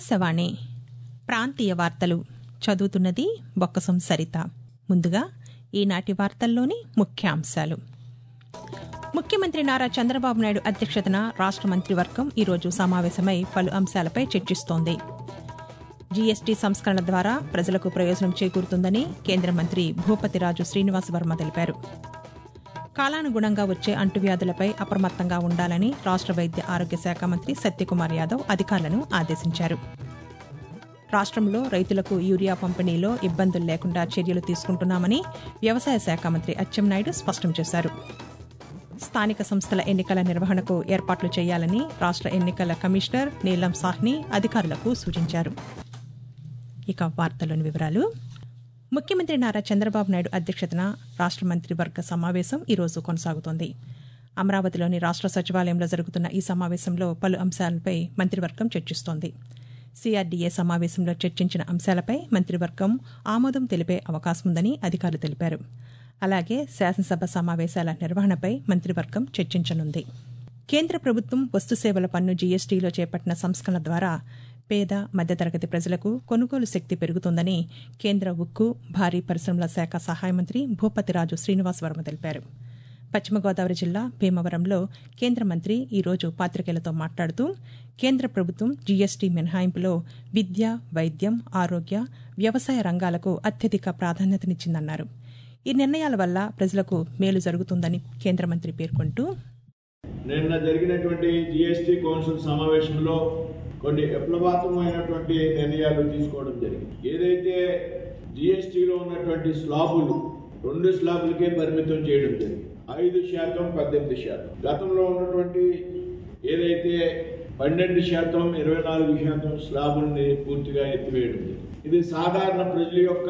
ఆకాశవాణి ప్రాంతీయ వార్తలు చదువుతున్నది బొక్కసం సరిత ముందుగా ఈనాటి వార్తల్లోని ముఖ్యాంశాలు ముఖ్యమంత్రి నారా చంద్రబాబు నాయుడు అధ్యక్షతన రాష్ట మంత్రివర్గం ఈరోజు సమావేశమై పలు అంశాలపై చర్చిస్తోంది జీఎస్టీ సంస్కరణ ద్వారా ప్రజలకు ప్రయోజనం చేకూరుతుందని కేంద్ర మంత్రి భూపతిరాజు శ్రీనివాస్ వర్మ తెలిపారు కాలానుగుణంగా వచ్చే అంటువ్యాధులపై అప్రమత్తంగా ఉండాలని రాష్ట వైద్య ఆరోగ్య శాఖ మంత్రి సత్యకుమార్ యాదవ్ అధికారులను ఆదేశించారు రాష్ట్రంలో రైతులకు యూరియా పంపిణీలో ఇబ్బందులు లేకుండా చర్యలు తీసుకుంటున్నామని వ్యవసాయ శాఖ మంత్రి అచ్చెన్నాయుడు స్పష్టం చేశారు స్థానిక సంస్థల ఎన్నికల నిర్వహణకు ఏర్పాట్లు చేయాలని రాష్ట ఎన్నికల కమిషనర్ నీలం సాహ్ని అధికారులకు సూచించారు ఇక వార్తలోని వివరాలు ముఖ్యమంత్రి నారా చంద్రబాబు నాయుడు అధ్యక్షతన రాష్ట మంత్రివర్గ సమావేశం ఈరోజు కొనసాగుతోంది అమరావతిలోని రాష్ట సచివాలయంలో జరుగుతున్న ఈ సమావేశంలో పలు అంశాలపై మంత్రివర్గం చర్చిస్తోంది సిఆర్డీఏ సమావేశంలో చర్చించిన అంశాలపై మంత్రివర్గం ఆమోదం తెలిపే అవకాశం ఉందని అధికారులు తెలిపారు అలాగే శాసనసభ సమావేశాల నిర్వహణపై మంత్రివర్గం చర్చించనుంది కేంద్ర ప్రభుత్వం వస్తుసేవల పన్ను జీఎస్టీలో చేపట్టిన సంస్కరణ ద్వారా పేద మధ్యతరగతి ప్రజలకు కొనుగోలు శక్తి పెరుగుతుందని కేంద్ర ఉక్కు భారీ పరిశ్రమల శాఖ సహాయ మంత్రి భూపతిరాజు శ్రీనివాస్ వర్మ తెలిపారు పశ్చిమ గోదావరి జిల్లా భీమవరంలో కేంద్ర మంత్రి ఈరోజు పాతికేయులతో మాట్లాడుతూ కేంద్ర ప్రభుత్వం జీఎస్టీ మినహాయింపులో విద్య వైద్యం ఆరోగ్య వ్యవసాయ రంగాలకు అత్యధిక ప్రాధాన్యతనిచ్చిందన్నారు ఈ నిర్ణయాల వల్ల ప్రజలకు మేలు జరుగుతుందని కేంద్ర మంత్రి పేర్కొంటూ నిన్న జరిగినటువంటి జిఎస్టి కౌన్సిల్ సమావేశంలో కొన్ని విప్లవాత్మకమైనటువంటి నిర్ణయాలు తీసుకోవడం జరిగింది ఏదైతే జిఎస్టిలో ఉన్నటువంటి స్లాబులు రెండు స్లాబులకే పరిమితం చేయడం జరిగింది ఐదు శాతం పద్దెనిమిది శాతం గతంలో ఉన్నటువంటి ఏదైతే పన్నెండు శాతం ఇరవై నాలుగు శాతం స్లాబుల్ని పూర్తిగా ఎత్తివేయడం జరిగింది ఇది సాధారణ ప్రజల యొక్క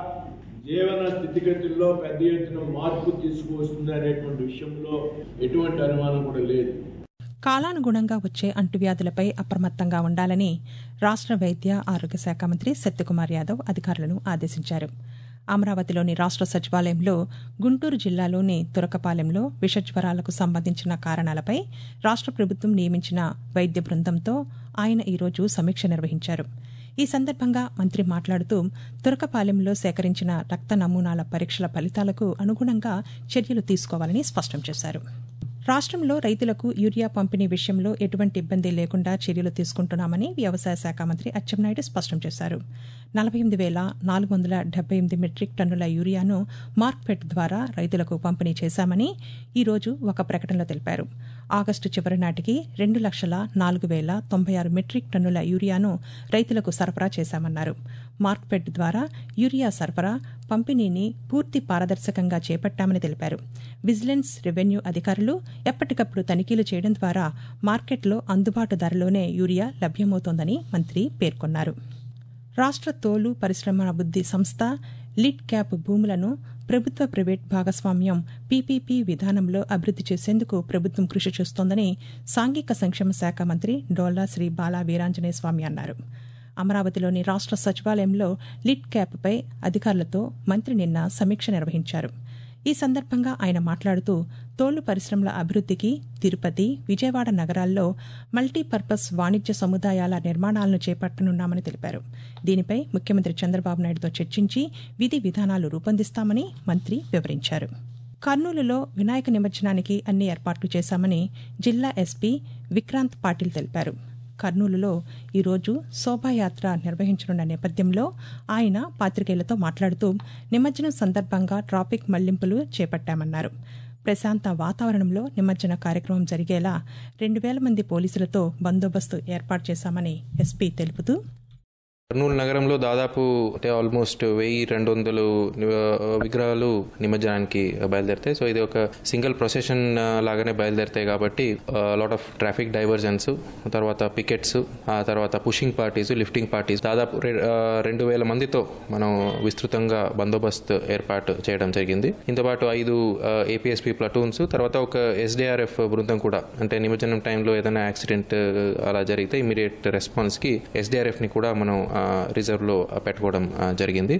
జీవన స్థితిగతుల్లో పెద్ద ఎత్తున మార్పు తీసుకువస్తుంది అనేటువంటి విషయంలో ఎటువంటి అనుమానం కూడా లేదు కాలానుగుణంగా వచ్చే అంటువ్యాధులపై అప్రమత్తంగా ఉండాలని రాష్ట వైద్య ఆరోగ్య శాఖ మంత్రి సత్యకుమార్ యాదవ్ అధికారులను ఆదేశించారు అమరావతిలోని రాష్ట సచివాలయంలో గుంటూరు జిల్లాలోని తురకపాలెంలో విషజ్వరాలకు సంబంధించిన కారణాలపై రాష్ట ప్రభుత్వం నియమించిన వైద్య బృందంతో ఆయన ఈరోజు సమీక్ష నిర్వహించారు ఈ సందర్భంగా మంత్రి మాట్లాడుతూ తురకపాలెంలో సేకరించిన రక్త నమూనాల పరీక్షల ఫలితాలకు అనుగుణంగా చర్యలు తీసుకోవాలని స్పష్టం చేశారు రాష్ట్రంలో రైతులకు యూరియా పంపిణీ విషయంలో ఎటువంటి ఇబ్బంది లేకుండా చర్యలు తీసుకుంటున్నామని వ్యవసాయ శాఖ మంత్రి అచ్చెన్నాయుడు స్పష్టం చేశారు నలభై ఎనిమిది వేల నాలుగు వందల డెబ్బై ఎనిమిది మెట్రిక్ టన్నుల యూరియాను మార్క్ఫెడ్ ద్వారా రైతులకు పంపిణీ చేశామని ఈరోజు ఒక ప్రకటనలో తెలిపారు ఆగస్టు చివరి నాటికి రెండు లక్షల నాలుగు వేల తొంభై ఆరు మెట్రిక్ టన్నుల యూరియాను రైతులకు సరఫరా చేశామన్నారు మార్క్ఫెడ్ ద్వారా యూరియా సరఫరా పంపిణీని పూర్తి పారదర్శకంగా చేపట్టామని తెలిపారు విజిలెన్స్ రెవెన్యూ అధికారులు ఎప్పటికప్పుడు తనిఖీలు చేయడం ద్వారా మార్కెట్లో అందుబాటు ధరలోనే యూరియా లభ్యమవుతోందని మంత్రి పేర్కొన్నారు రాష్ట్ర తోలు పరిశ్రమాభివృద్ది సంస్థ లిడ్ క్యాప్ భూములను ప్రభుత్వ ప్రైవేట్ భాగస్వామ్యం పీపీపీ విధానంలో అభివృద్ది చేసేందుకు ప్రభుత్వం కృషి చేస్తోందని సాంఘిక సంక్షేమ శాఖ మంత్రి డోలా శ్రీ బాలా వీరాంజనేయ స్వామి అన్నారు అమరావతిలోని రాష్ట్ర సచివాలయంలో లిడ్ క్యాప్పై అధికారులతో మంత్రి నిన్న సమీక్ష నిర్వహించారు ఈ సందర్భంగా ఆయన మాట్లాడుతూ తోళ్లు పరిశ్రమల అభివృద్దికి తిరుపతి విజయవాడ నగరాల్లో మల్టీపర్పస్ వాణిజ్య సముదాయాల నిర్మాణాలను చేపట్టనున్నామని తెలిపారు దీనిపై ముఖ్యమంత్రి చంద్రబాబు నాయుడుతో చర్చించి విధి విధానాలు రూపొందిస్తామని మంత్రి వివరించారు కర్నూలులో వినాయక నిమజ్జనానికి అన్ని ఏర్పాట్లు చేశామని జిల్లా ఎస్పీ విక్రాంత్ పాటిల్ తెలిపారు కర్నూలులో ఈరోజు శోభాయాత్ర నిర్వహించనున్న నేపథ్యంలో ఆయన పాతికేయులతో మాట్లాడుతూ నిమజ్జనం సందర్భంగా ట్రాఫిక్ మళ్లింపులు చేపట్టామన్నారు ప్రశాంత వాతావరణంలో నిమజ్జన కార్యక్రమం జరిగేలా రెండు వేల మంది పోలీసులతో బందోబస్తు ఏర్పాటు చేశామని ఎస్పీ తెలుపుతూ కర్నూలు నగరంలో దాదాపు అంటే ఆల్మోస్ట్ వెయ్యి రెండు వందలు విగ్రహాలు నిమజ్జనానికి బయలుదేరుతాయి సో ఇది ఒక సింగిల్ ప్రొసెషన్ లాగానే బయలుదేరుతాయి కాబట్టి లాట్ ఆఫ్ ట్రాఫిక్ డైవర్జన్స్ తర్వాత పికెట్స్ ఆ తర్వాత పుషింగ్ పార్టీస్ లిఫ్టింగ్ పార్టీస్ దాదాపు రెండు వేల మందితో మనం విస్తృతంగా బందోబస్తు ఏర్పాటు చేయడం జరిగింది ఇంతపాటు ఐదు ఏపీఎస్పీ ప్లటూన్స్ తర్వాత ఒక ఎస్డిఆర్ఎఫ్ బృందం కూడా అంటే నిమజ్జనం టైంలో ఏదైనా యాక్సిడెంట్ అలా జరిగితే ఇమీడియట్ రెస్పాన్స్ కి ఎస్డిఆర్ఎఫ్ ని కూడా మనం రిజర్వ్లో పెట్టుకోవడం జరిగింది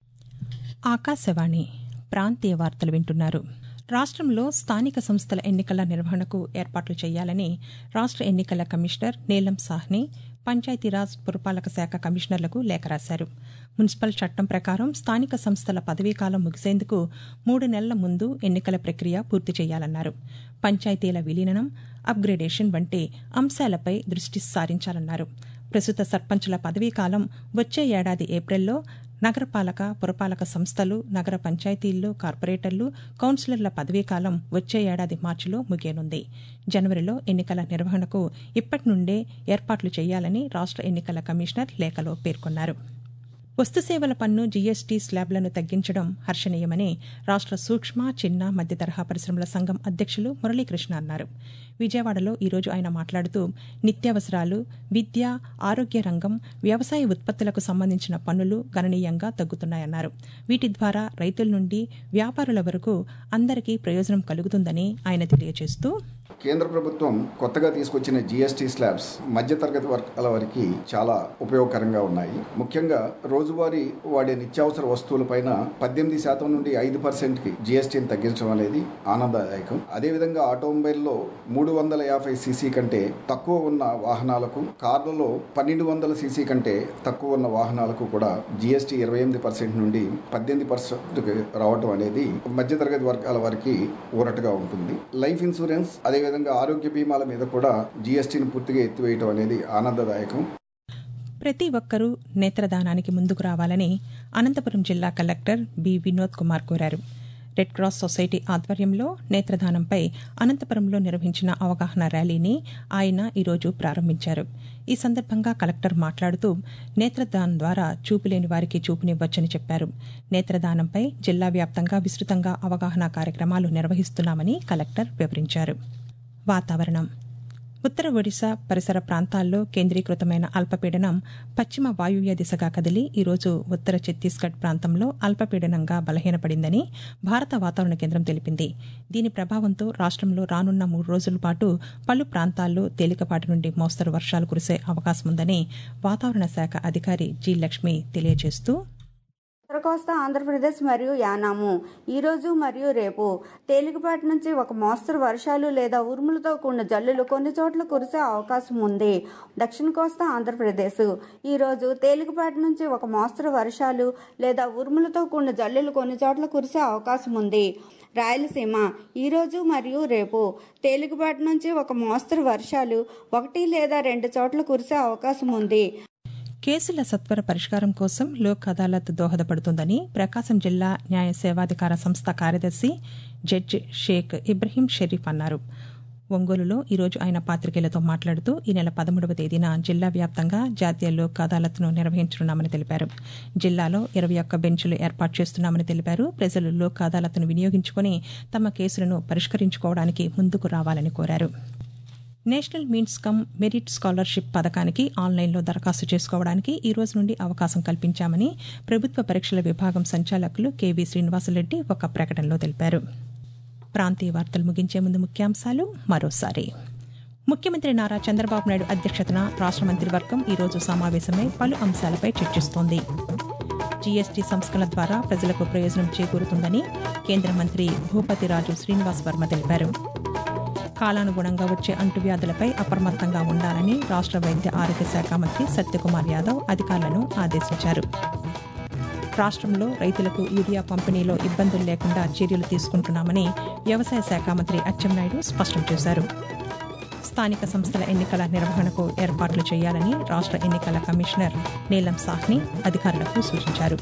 ఆకాశవాణి ప్రాంతీయ వార్తలు వింటున్నారు రాష్ట్రంలో స్థానిక సంస్థల ఎన్నికల నిర్వహణకు ఏర్పాట్లు చేయాలని రాష్ట్ర ఎన్నికల కమిషనర్ నీలం సాహ్ని పంచాయతీరాజ్ పురపాలక శాఖ కమిషనర్లకు లేఖ రాశారు మున్సిపల్ చట్టం ప్రకారం స్థానిక సంస్థల పదవీకాలం ముగిసేందుకు మూడు నెలల ముందు ఎన్నికల ప్రక్రియ పూర్తి చేయాలన్నారు పంచాయతీల విలీనం అప్గ్రేడేషన్ వంటి అంశాలపై దృష్టి సారించాలన్నారు ప్రస్తుత సర్పంచుల పదవీకాలం వచ్చే ఏడాది ఏప్రిల్లో నగరపాలక పురపాలక సంస్థలు నగర పంచాయతీల్లో కార్పొరేటర్లు కౌన్సిలర్ల పదవీకాలం వచ్చే ఏడాది మార్చిలో ముగియనుంది జనవరిలో ఎన్నికల నిర్వహణకు ఇప్పటి నుండే ఏర్పాట్లు చేయాలని రాష్ట ఎన్నికల కమిషనర్ లేఖలో పేర్కొన్నారు వస్తుసేవల పన్ను జీఎస్టీ స్లాబ్లను తగ్గించడం హర్షణీయమని రాష్ట సూక్ష్మ చిన్న మధ్య తరహా పరిశ్రమల సంఘం అధ్యక్షులు మురళీకృష్ణ అన్నారు విజయవాడలో ఈరోజు ఆయన మాట్లాడుతూ నిత్యావసరాలు విద్య ఆరోగ్య రంగం వ్యవసాయ ఉత్పత్తులకు సంబంధించిన పన్నులు గణనీయంగా తగ్గుతున్నాయన్నారు వీటి ద్వారా రైతుల నుండి వ్యాపారుల వరకు అందరికీ ప్రయోజనం కలుగుతుందని ఆయన తెలియజేస్తూ కేంద్ర ప్రభుత్వం కొత్తగా తీసుకొచ్చిన జీఎస్టీ స్లాబ్స్ మధ్యతరగతి వర్గాల వారికి చాలా ఉపయోగకరంగా ఉన్నాయి ముఖ్యంగా రోజువారీ వాడే నిత్యావసర వస్తువులపైన పద్దెనిమిది శాతం నుండి ఐదు పర్సెంట్ కి జీఎస్టీని తగ్గించడం అనేది ఆనందదాయకం అదేవిధంగా ఆటోమొబైల్లో మూడు వందల యాభై సీసీ కంటే తక్కువ ఉన్న వాహనాలకు కార్లలో పన్నెండు వందల సీసీ కంటే తక్కువ ఉన్న వాహనాలకు కూడా జీఎస్టీ ఇరవై ఎనిమిది పర్సెంట్ నుండి పద్దెనిమిది పర్సెంట్ రావడం అనేది మధ్యతరగతి వర్గాల వారికి ఊరటగా ఉంటుంది లైఫ్ ఇన్సూరెన్స్ అదేవిధంగా ఆరోగ్య బీమాల మీద కూడా జీఎస్టీని పూర్తిగా ఎత్తివేయడం అనేది ఆనందదాయకం ప్రతి ఒక్కరూ నేత్రదానానికి ముందుకు రావాలని అనంతపురం జిల్లా కలెక్టర్ బి వినోద్ కుమార్ కోరారు రెడ్ క్రాస్ సొసైటీ ఆధ్వర్యంలో నేత్రదానంపై అనంతపురంలో నిర్వహించిన అవగాహన ర్యాలీని ఆయన ఈరోజు ప్రారంభించారు ఈ సందర్భంగా కలెక్టర్ మాట్లాడుతూ నేత్రదానం ద్వారా చూపులేని వారికి చూపునివ్వచ్చని చెప్పారు నేత్రదానంపై జిల్లా వ్యాప్తంగా విస్తృతంగా అవగాహన కార్యక్రమాలు నిర్వహిస్తున్నామని కలెక్టర్ వివరించారు వాతావరణం ఉత్తర ఒడిశా పరిసర ప్రాంతాల్లో కేంద్రీకృతమైన అల్పపీడనం పశ్చిమ వాయువ్య దిశగా కదిలి ఈరోజు ఉత్తర ఛత్తీస్గఢ్ ప్రాంతంలో అల్పపీడనంగా బలహీనపడిందని భారత వాతావరణ కేంద్రం తెలిపింది దీని ప్రభావంతో రాష్టంలో రానున్న మూడు రోజుల పాటు పలు ప్రాంతాల్లో తేలికపాటి నుండి మోస్తరు వర్షాలు కురిసే అవకాశం ఉందని వాతావరణ శాఖ అధికారి జి లక్ష్మి తెలియజేస్తూ ఉత్తర కోస్తా ఆంధ్రప్రదేశ్ మరియు యానాము ఈరోజు మరియు రేపు తేలికపాటి నుంచి ఒక మోస్తరు వర్షాలు లేదా ఉరుములతో కూడిన జల్లులు కొన్ని చోట్ల కురిసే అవకాశం ఉంది దక్షిణ కోస్తా ఆంధ్రప్రదేశ్ ఈరోజు తేలికపాటి నుంచి ఒక మోస్తరు వర్షాలు లేదా ఉరుములతో కూడిన జల్లులు కొన్ని చోట్ల కురిసే అవకాశం ఉంది రాయలసీమ ఈరోజు మరియు రేపు తేలికపాటి నుంచి ఒక మోస్తరు వర్షాలు ఒకటి లేదా రెండు చోట్ల కురిసే అవకాశం ఉంది కేసుల సత్వర పరిష్కారం కోసం లోక్ అదాలత్ దోహదపడుతుందని ప్రకాశం జిల్లా న్యాయ సేవాధికార సంస్థ కార్యదర్శి జడ్జి షేక్ ఇబ్రహీం షరీఫ్ అన్నారు ఒంగోలులో ఈరోజు ఆయన పాతికేయులతో మాట్లాడుతూ ఈ నెల పదమూడవ తేదీన జిల్లా వ్యాప్తంగా జాతీయ లోక్ అదాలత్ను నిర్వహించనున్నామని తెలిపారు జిల్లాలో ఇరవై ఒక్క బెంచులు ఏర్పాటు చేస్తున్నామని తెలిపారు ప్రజలు లోక్ అదాలత్ను వినియోగించుకుని తమ కేసులను పరిష్కరించుకోవడానికి ముందుకు రావాలని కోరారు national means cum merit scholarship పథకానికి ఆన్లైన్లో దరఖాస్తు చేసుకోవడానికి ఈ రోజు నుండి అవకాశం కల్పించామని ప్రభుత్వ పరీక్షల విభాగం సంచాలకులు కెవి శ్రీనివాసరెడ్డి ఒక ప్రకటనలో తెలిపారు ప్రాంతీయ వార్తలు ముగించే ముందు ముఖ్యాంశాలు మరోసారి ముఖ్యమంత్రి నారా చంద్రబాబు నాయుడు అధ్యక్షతన రాష్ట మంత్రివర్గం ఈ రోజు సమావేశమై పలు అంశాలపై చర్చిస్తోంది జీఎస్టీ సంస్కరణ ద్వారా ప్రజలకు ప్రయోజనం చేకూరుతుందని కేంద్ర మంత్రి భూపతిరాజు శ్రీనివాస్ వర్మ తెలిపారు కాలానుగుణంగా వచ్చే అంటువ్యాధులపై అప్రమత్తంగా ఉండాలని రాష్ట్ర వైద్య ఆరోగ్య శాఖ మంత్రి సత్యకుమార్ యాదవ్ అధికారులను ఆదేశించారు రాష్ట్రంలో రైతులకు యూరియా పంపిణీలో ఇబ్బందులు లేకుండా చర్యలు తీసుకుంటున్నామని వ్యవసాయ శాఖ మంత్రి అచ్చెన్నాయుడు స్పష్టం చేశారు స్థానిక సంస్థల ఎన్నికల నిర్వహణకు ఏర్పాట్లు చేయాలని రాష్ట్ర ఎన్నికల కమిషనర్ నీలం సాహ్ని అధికారులకు సూచించారు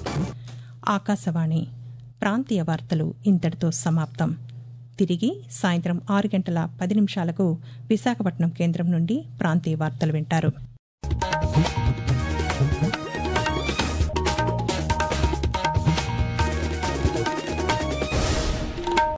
ఆకాశవాణి ప్రాంతీయ వార్తలు ఇంతటితో సమాప్తం తిరిగి సాయంత్రం ఆరు గంటల పది నిమిషాలకు విశాఖపట్నం కేంద్రం నుండి ప్రాంతీయ వార్తలు వింటారు